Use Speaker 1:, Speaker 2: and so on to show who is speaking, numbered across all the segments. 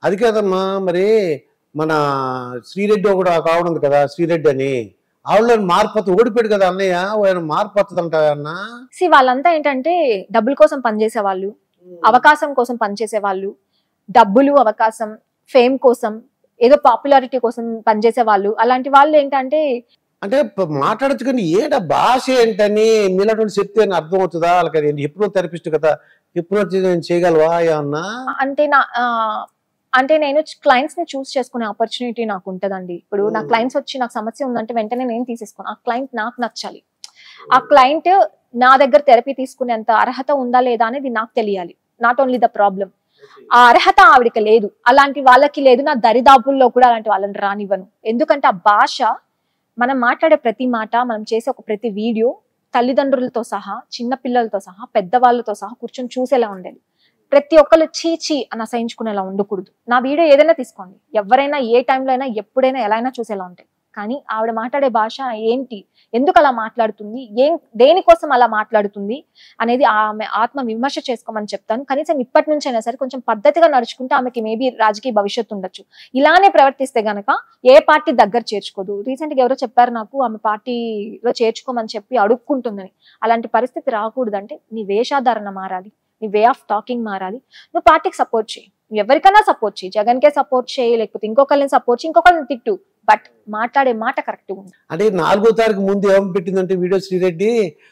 Speaker 1: అది కాదమ్మా మరి మన శ్రీరెడ్డి ఒకడు ఒక ఆవిడ ఉంది కదా శ్రీరెడ్డి అని ఆవిడ మార్పత్తు ఓడిపోయాడు కదా అన్నయ్య ఆయన మార్పత్తదంట అన్న
Speaker 2: సి వాళ్ళంతా ఏంటంటే డబ్బుల కోసం పనిచేసే వాళ్ళు అవకాశం కోసం పనిచేసే వాళ్ళు డబ్బులు అవకాశం ఫేమ్ కోసం ఏదో పాపులారిటీ కోసం పనిచేసే వాళ్ళు అలాంటి వాళ్ళు ఏంటంటే
Speaker 1: అంటే ప- మాట్లాడచ్చు కానీ ఏడ భాష ఏంటని మీలాంటి చెప్తే నాకు అర్థం అవుతుందా వాళ్ళకి హిప్నో థెరపిస్ట్ కదా హిప్నో చేయగలవా ఏమన్నా
Speaker 2: అంటే నా ఆ, అంటే నేను క్లయింట్స్ ని చూస్ చేసుకునే ఆపర్చునిటీ నాకు ఉంటదండి ఇప్పుడు నా
Speaker 1: Hmm.
Speaker 2: క్లయింట్స్ వచ్చి నాకు సమస్య ఉందంటే వెంటనే నేను తీసేసుకోను ఆ క్లయింట్ నాకు నచ్చాలి ఆ క్లయింట్ నా దగ్గర థెరపీ తీసుకునేంత అర్హత ఉందా లేదా అనేది నాకు తెలియాలి నాట్ ఓన్లీ ద ప్రాబ్లం ఆ అర్హత ఆవిడకి లేదు అలాంటి వాళ్ళకి లేదు నా దరిదాపుల్లో కూడా అలాంటి వాళ్ళని రానివ్వను ఎందుకంటే ఆ భాష మనం మాట్లాడే ప్రతి మాట మనం చేసే ఒక ప్రతి వీడియో తల్లిదండ్రులతో సహా చిన్న పిల్లలతో సహా పెద్దవాళ్ళతో సహా కూర్చొని చూసేలా ఉండేది ప్రతి ఒక్కరు చీచి అని అసహించుకునేలా ఉండకూడదు నా వీడియో ఏదైనా తీసుకోండి ఎవరైనా ఏ టైంలో అయినా ఎప్పుడైనా ఎలా అయినా చూసేలా ఉంటాయి కానీ ఆవిడ మాట్లాడే భాష ఏంటి ఎందుకు అలా మాట్లాడుతుంది ఏం దేనికోసం అలా మాట్లాడుతుంది అనేది ఆమె ఆత్మ విమర్శ చేసుకోమని చెప్తాను కనీసం ఇప్పటి నుంచి అయినా సరే కొంచెం పద్ధతిగా నడుచుకుంటే ఆమెకి మేబీ రాజకీయ భవిష్యత్తు ఉండొచ్చు ఇలానే ప్రవర్తిస్తే గనక ఏ పార్టీ దగ్గర చేర్చుకోదు రీసెంట్ గా ఎవరో చెప్పారు నాకు ఆమె పార్టీలో చేర్చుకోమని చెప్పి అడుక్కుంటుందని అలాంటి పరిస్థితి రాకూడదంటే నీ వేషాధారణ మారాలి నీ వే ఆఫ్ టాకింగ్ మారాలి నువ్వు పార్టీకి సపోర్ట్ చేయి నువ్వు ఎవరికైనా సపోర్ట్ చేయి జగన్ కే సపోర్ట్ చేయి లేకపోతే ఇంకొకరిని సపోర్ట్ చేయి ఇంకొకరిని తిట్టు బట్ మాట్లాడే మాట కరెక్ట్ ఉంది
Speaker 1: అంటే నాలుగో తారీఖు ముందు ఏం పెట్టిందంటే వీడియో శ్రీరెడ్డి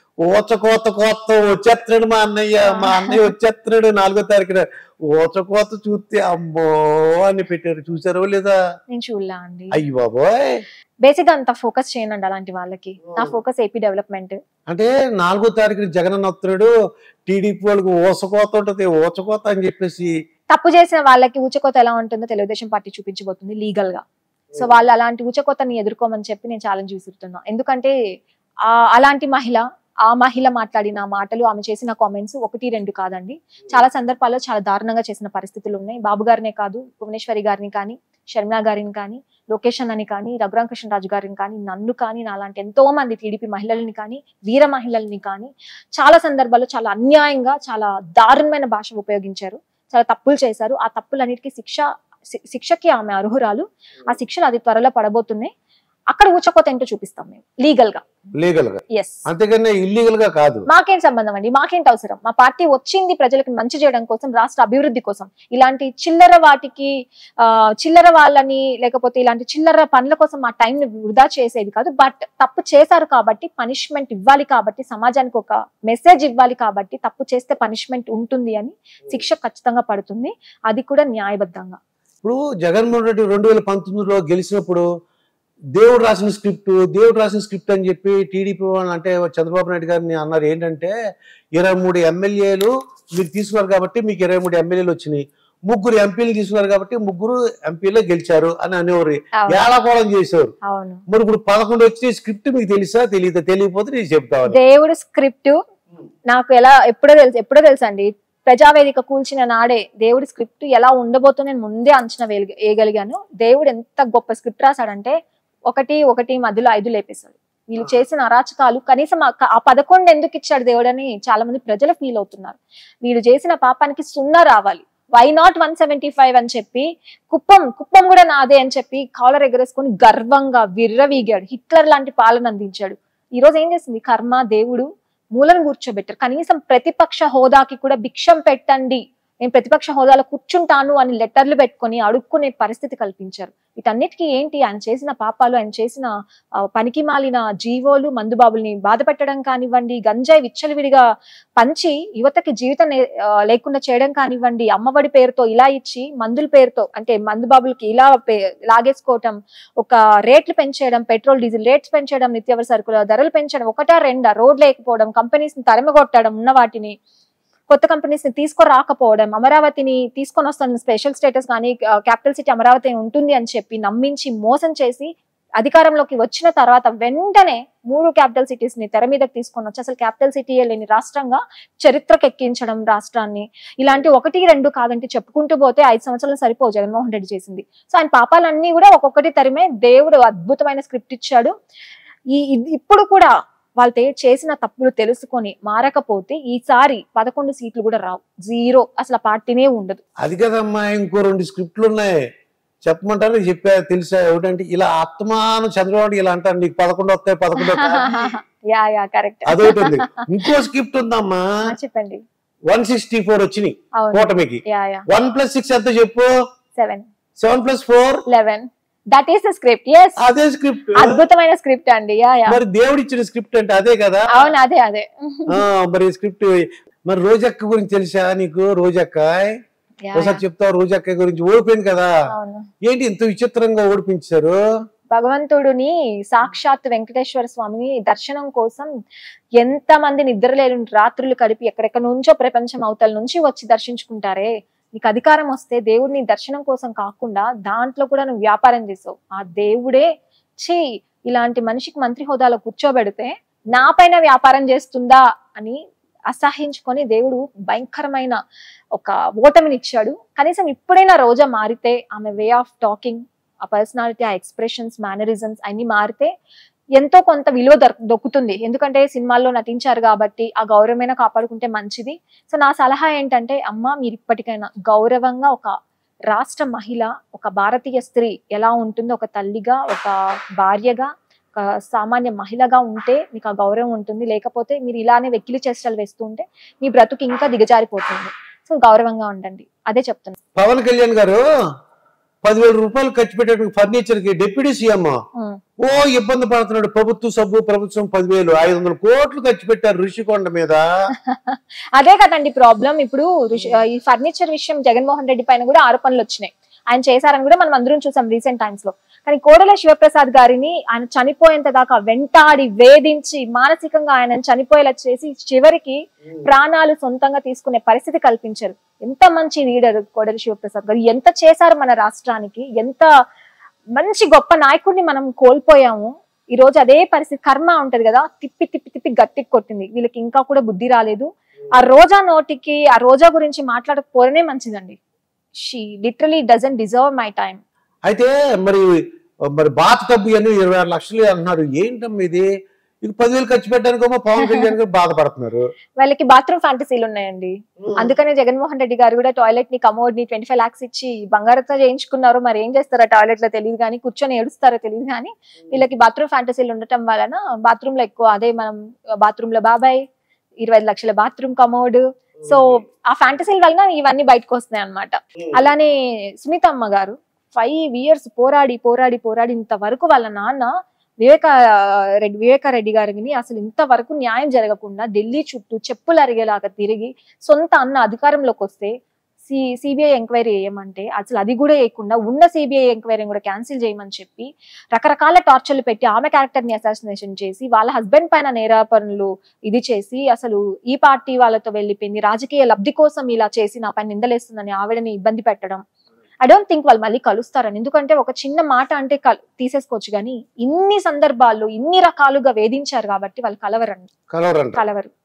Speaker 1: ఓచ కోత కోత వచ్చేస్తున్నాడు మా అన్నయ్య మా అన్నయ్య వచ్చేస్తున్నాడు నాలుగో తారీఖున ఓచ కోత చూస్తే అమ్మో అని పెట్టారు చూసారో లేదా
Speaker 2: నేను చూడలా అండి
Speaker 1: అయ్యి బాబోయ్
Speaker 2: బేసిక్ గా అంత ఫోకస్ చేయనండి అలాంటి వాళ్ళకి నా ఫోకస్ ఏపీ డెవలప్మెంట్
Speaker 1: అంటే నాలుగో తారీఖున జగన్ అన్న వస్తున్నాడు టీడీపీ వాళ్ళకి ఓసకోత ఉంటది ఓచకోత అని చెప్పేసి
Speaker 2: తప్పు చేసిన వాళ్ళకి ఊచకోత ఎలా ఉంటుందో తెలుగుదేశం పార్టీ చూపించబోతుంది లీగల్ గా సో వాళ్ళు అలాంటి ఊచకోతని ఎదుర్కోమని చెప్పి నేను ఛాలెంజ్ విసురుతున్నా ఎందుకంటే ఆ అలాంటి మహిళ ఆ మహిళ మాట్లాడిన మాటలు ఆమె చేసిన కామెంట్స్ ఒకటి రెండు కాదండి చాలా సందర్భాల్లో చాలా దారుణంగా చేసిన పరిస్థితులు ఉన్నాయి బాబు గారినే కాదు భువనేశ్వరి గారిని కానీ షర్మిలా గారిని కానీ లోకేష్ అన్నని కానీ రఘురామకృష్ణ రాజు గారిని కానీ నన్ను కానీ నాలాంటి ఎంతో మంది టీడీపీ మహిళల్ని కానీ వీర మహిళల్ని కానీ చాలా సందర్భాల్లో చాలా అన్యాయంగా చాలా దారుణమైన భాష ఉపయోగించారు చాలా తప్పులు చేశారు ఆ తప్పులన్నిటికీ శిక్ష శి- శిక్షకి ఆమె అర్హురాలు ఆ శిక్షలు అది త్వరలో పడబోతున్నాయి అక్కడ ఊచకోత ఏంటో చూపిస్తాం మేము లీగల్ గా
Speaker 1: లీగల్ గా
Speaker 2: ఎస్
Speaker 1: అంతేగాని ఇల్లీగల్ గా కాదు
Speaker 2: మాకేం సంబంధం అండి మాకేంటి అవసరం మా పార్టీ వచ్చింది ప్రజలకు మంచి చేయడం కోసం రాష్ట్ర అభివృద్ధి కోసం ఇలాంటి చిల్లర వాటికి ఆ చిల్లర వాళ్ళని లేకపోతే ఇలాంటి చిల్లర పనుల కోసం మా టైం ని వృధా చేసేది కాదు బట్ తప్పు చేశారు కాబట్టి పనిష్మెంట్ ఇవ్వాలి కాబట్టి సమాజానికి ఒక మెసేజ్ ఇవ్వాలి కాబట్టి తప్పు చేస్తే పనిష్మెంట్ ఉంటుంది అని శిక్ష ఖచ్చితంగా పడుతుంది అది కూడా న్యాయబద్ధంగా
Speaker 1: ఇప్పుడు జగన్మోహన్ రెడ్డి రెండు వేల పంతొమ్మిదిలో గెలిచినప్పుడు దేవుడు రాసిన స్క్రిప్ట్ దేవుడు రాసిన స్క్రిప్ట్ అని చెప్పి టీడీపీ వాళ్ళు అంటే చంద్రబాబు నాయుడు గారిని అన్నారు ఏంటంటే ఇరవై మూడు ఎమ్మెల్యేలు మీరు తీసుకున్నారు కాబట్టి మీకు ఇరవై మూడు ఎమ్మెల్యేలు వచ్చినాయి ముగ్గురు ఎంపీలు తీసుకున్నారు కాబట్టి ముగ్గురు ఎంపీలే గెలిచారు అని అనేవారు
Speaker 2: అవును
Speaker 1: ఏడాకోళం చేశారు
Speaker 2: అవును
Speaker 1: మరి ఇప్పుడు పదకొండు వచ్చే స్క్రిప్ట్ మీకు తెలుసా తెలియదు తెలియకపోతే నేను చెప్తాను
Speaker 2: దేవుడు స్క్రిప్ట్ నాకు ఎలా ఎప్పుడో తెలుసు ఎప్పుడో తెలుసు అండి ప్రజావేదిక కూల్చిన నాడే దేవుడి స్క్రిప్ట్ ఎలా ఉండబోతుందో నేను ముందే అంచనా వేయగ- వేయగలిగాను దేవుడు ఎంత గొప్ప స్క్రిప్ట్ రాశాడంటే ఒకటి ఒకటి మధ్యలో ఐదు లేపేశాడు వీళ్ళు చేసిన అరాచకాలు కనీసం ఆ క- ఆ పదకొండు ఎందుకు ఇచ్చాడు దేవుడని చాలా మంది ప్రజలు ఫీల్ అవుతున్నారు వీళ్ళు చేసిన పాపానికి సున్నా రావాలి why not one seventy five అని చెప్పి కుప్పం కుప్పం కూడా నాదే అని చెప్పి కాలర్ ఎగరేసుకొని గర్వంగా విర్రవీగాడు హిట్లర్ లాంటి పాలన అందించాడు ఈ రోజు ఏం చేసింది కర్మ దేవుడు మూలను కూర్చోబెట్టారు కనీసం ప్రతిపక్ష హోదాకి కూడా భిక్షం పెట్టండి నేను ప్రతిపక్ష హోదాలో కూర్చుంటాను అని లెటర్లు పెట్టుకొని అడుక్కునే పరిస్థితి కల్పించారు వీటన్నిటికీ ఏంటి ఆయన చేసిన పాపాలు ఆయన చేసిన ఆ, పనికి మాలిన జీవోలు మందుబాబుల్ని బాధ పెట్టడం కానివ్వండి గంజాయి విచ్చలవిడిగా పంచి యువతకి జీవితం నే- ఆ, లేకుండా చేయడం కానివ్వండి అమ్మఒడి పేరుతో ఇలా ఇచ్చి మందుల పేరుతో అంటే మందుబాబులకి ఇలా పే- లాగేసుకోవటం ఒక రేట్లు పెంచేయడం పెట్రోల్ డీజిల్ రేట్స్ పెంచడం నిత్యావసర సరుకుల ధరలు పెంచడం ఒకటా రెండా రోడ్ లేకపోవడం కంపెనీస్ ని తరిమగొట్టడం ఉన్న వాటిని కొత్త కంపెనీస్ ని తీసుకురాకపోవడం అమరావతిని తీసుకొని వస్తున్న స్పెషల్ స్టేటస్ కానీ క్యాపిటల్ సిటీ అమరావతి ఉంటుంది అని చెప్పి నమ్మించి మోసం చేసి అధికారంలోకి వచ్చిన తర్వాత వెంటనే మూడు క్యాపిటల్ సిటీస్ ని తెర మీదకి తీసుకొని వచ్చి అసలు క్యాపిటల్ సిటీ లేని రాష్ట్రంగా చరిత్రకు ఎక్కించడం రాష్ట్రాన్ని ఇలాంటి ఒకటి రెండు కాదంటే చెప్పుకుంటూ పోతే ఐదు సంవత్సరాలు సరిపోవు జగన్మోహన్ రెడ్డి చేసింది సో ఆయన పాపాలన్నీ కూడా ఒక్కొక్కటి తరిమే దేవుడు అద్భుతమైన స్క్రిప్ట్ ఇచ్చాడు ఈ ఇది- ఇప్పుడు కూడా వాళ్ళు తే- చేసిన తప్పులు తెలుసుకొని మారకపోతే ఈసారి పదకొండు సీట్లు కూడా రావు జీరో అసలు ఆ పార్టీనే ఉండదు
Speaker 1: అది కదమ్మా ఇంకో రెండు స్క్రిప్ట్లు ఉన్నాయి చెప్పమంటారు చెప్పా తెలుసా ఏమిటంటే ఇలా ఆత్మాను చంద్రబాబు ఇలా అంటారు నీకు పదకొండు వస్తాయి పదకొండు వస్తాయి
Speaker 2: యా యా కరెక్ట్
Speaker 1: అదొకటి ఉంది ఇంకో స్క్రిప్ట్ ఉందమ్మా
Speaker 2: చెప్పండి
Speaker 1: వన్ సిక్స్టీ ఫోర్ వచ్చినాయి
Speaker 2: అవును
Speaker 1: కూటమికి
Speaker 2: yeah yeah
Speaker 1: one plus six ఎంత చెప్పు
Speaker 2: seven
Speaker 1: seven plus four
Speaker 2: eleven that is the script yes
Speaker 1: అదే స్క్రిప్ట్
Speaker 2: అద్భుతమైన స్క్రిప్ట్ అండి యా యా
Speaker 1: మరి దేవుడు ఇచ్చిన స్క్రిప్ట్ అంటే అదే కదా
Speaker 2: అవును అదే అదే
Speaker 1: ఆ, మరి స్క్రిప్ట్ మరి రోజక్క గురించి తెలుసా నీకు రోజక్క
Speaker 2: యా,
Speaker 1: ఒకసారి
Speaker 2: యా.
Speaker 1: చెప్తావు రోజక్క గురించి ఓడిపోయింది కదా
Speaker 2: అవును
Speaker 1: ఏంటి ఇంత విచిత్రంగా ఓడిపించారు
Speaker 2: భగవంతుడిని సాక్షాత్ వెంకటేశ్వర స్వామిని దర్శనం కోసం ఎంత మంది నిద్రలేని రాత్రులు కలిపి ఎక్కడెక్కడ నుంచో ప్రపంచం అవతల నుంచి వచ్చి దర్శించుకుంటారే నీకు అధికారం వస్తే దేవుడిని దర్శనం కోసం కాకుండా దాంట్లో కూడా నువ్వు వ్యాపారం చేసావు ఆ దేవుడే ఛీ ఇలాంటి మనిషికి మంత్రి హోదాలో కూర్చోబెడితే నా పైన వ్యాపారం చేస్తుందా అని అసహించుకొని దేవుడు భయంకరమైన ఒక ఓటమిని ఇచ్చాడు కనీసం ఇప్పుడైనా రోజా మారితే ఆమె వే ఆఫ్ టాకింగ్ ఆ పర్సనాలిటీ ఆ ఎక్స్ప్రెషన్స్ మేనరిజమ్స్ అన్ని మారితే ఎంతో కొంత విలువ దొర దొక్కుతుంది ఎందుకంటే సినిమాల్లో నటించారు కాబట్టి ఆ గౌరవమైన కాపాడుకుంటే మంచిది సో నా సలహా ఏంటంటే అమ్మ మీరు ఇప్పటికైనా గౌరవంగా ఒక రాష్ట్ర మహిళ ఒక భారతీయ స్త్రీ ఎలా ఉంటుందో ఒక తల్లిగా ఒక భార్యగా ఒక సామాన్య మహిళగా ఉంటే మీకు ఆ గౌరవం ఉంటుంది లేకపోతే మీరు ఇలానే వెక్కిలి చేష్టలు వేస్తూ ఉంటే మీ బ్రతుకు ఇంకా దిగజారిపోతుంది సో గౌరవంగా ఉండండి అదే చెప్తున్నాను
Speaker 1: పవన్ కళ్యాణ్ గారు పదివేల రూపాయలు ఖర్చు పెట్టడానికి ఫర్నిచర్ కి డిప్యూటీ సీఎం
Speaker 2: ఉమ్.
Speaker 1: ఓ ఇబ్బంది పడుతున్నాడు ప్రభుత్వ సబ్బు ప్రభుత్వం పదివేలు ఐదు వందల కోట్లు ఖర్చు పెట్టారు ఋషికొండ మీద
Speaker 2: అదే కదండి ప్రాబ్లం ఇప్పుడు ఋషి- ఈ ఫర్నిచర్ విషయం జగన్మోహన్ రెడ్డి పైన కూడా ఆరోపణలు వచ్చినాయి ఆయన చేశారని కూడా మనం అందరం చూసాం రీసెంట్ టైమ్స్ లో కానీ కోడెల శివప్రసాద్ గారిని ఆయన చనిపోయేంత దాకా వెంటాడి వేధించి మానసికంగా ఆయన చనిపోయేలా చేసి చివరికి ప్రాణాలు సొంతంగా తీసుకునే పరిస్థితి కల్పించారు ఎంత మంచి లీడర్ కోడెల శివప్రసాద్ గారు ఎంత చేశారు మన రాష్ట్రానికి ఎంత మంచి గొప్ప నాయకుడిని మనం కోల్పోయాము ఈ రోజు అదే పరిస్థితి కర్మ ఉంటది కదా తిప్పి తిప్పి తిప్పి గట్టికి కొట్టింది వీళ్ళకి ఇంకా కూడా బుద్ధి రాలేదు ఆ రోజా నోటికి ఆ రోజా గురించి మాట్లాడకపోవడమే మంచిదండి she literally doesn't deserve my time
Speaker 1: అయితే మరి మరి బాత్ టబ్బు అని ఇరవై ఆరు లక్షలు అంటున్నారు ఏంటమ్మా ఇది ఇది పదివేలు ఖర్చు పెట్టడానికి పవన్ కళ్యాణ్ గారు బాధపడుతున్నారు
Speaker 2: వాళ్ళకి బాత్రూమ్ ఫ్యాంటసీలు ఉన్నాయండి అందుకనే జగన్మోహన్ రెడ్డి గారు కూడా టాయిలెట్ ని కమోడ్ ని ట్వంటీ ఫైవ్ లాక్స్ ఇచ్చి బంగారంతో చేయించుకున్నారు మరి ఏం చేస్తారో టాయిలెట్ లో తెలియదు కానీ కూర్చొని ఏడుస్తారో తెలియదు కానీ వీళ్ళకి బాత్రూమ్ ఫ్యాంటసీలు ఉండటం వలన బాత్రూమ్ లో ఎక్కువ అదే మనం బాత్రూమ్ లో బాబాయ్ ఇరవై ఐదు లక్షల బాత్రూమ్ కమోడ్ సో ఆ ఫ్యాంటసీల వలన ఇవన్నీ బయటకు వస్తున్నాయి అన్నమాట అలానే సునీతమ్మ గారు ఫైవ్ ఇయర్స్ పోరాడి పోరాడి పోరాడి ఇంతవరకు వాళ్ళ నాన్న వివేక రెడ్డి వివేక రెడ్డి గారిని అసలు ఇంతవరకు న్యాయం జరగకుండా ఢిల్లీ చుట్టూ చెప్పులు అరిగేలాగా తిరిగి సొంత అన్న అధికారంలోకి వస్తే సి సిబిఐ ఎంక్వైరీ చేయమంటే అసలు అది కూడా వేయకుండా ఉన్న సిబిఐ ఎంక్వైరీ కూడా క్యాన్సిల్ చేయమని చెప్పి రకరకాల టార్చర్లు పెట్టి ఆమె క్యారెక్టర్ ని అసాసినేషన్ చేసి వాళ్ళ హస్బెండ్ పైన నేరాపరణలు ఇది చేసి అసలు ఈ పార్టీ వాళ్ళతో వెళ్ళిపోయింది రాజకీయ లబ్ధి కోసం ఇలా చేసి నా పైన నిందలేస్తుందని ఆవిడని ఇబ్బంది పెట్టడం ఐ డోంట్ థింక్ వాళ్ళు మళ్ళీ కలుస్తారని ఎందుకంటే ఒక చిన్న మాట అంటే కల్- తీసేసుకోవచ్చు కానీ ఇన్ని సందర్భాల్లో ఇన్ని రకాలుగా వేధించారు కాబట్టి వాళ్ళు కలవరండి
Speaker 1: కలవరంట
Speaker 2: కలవరు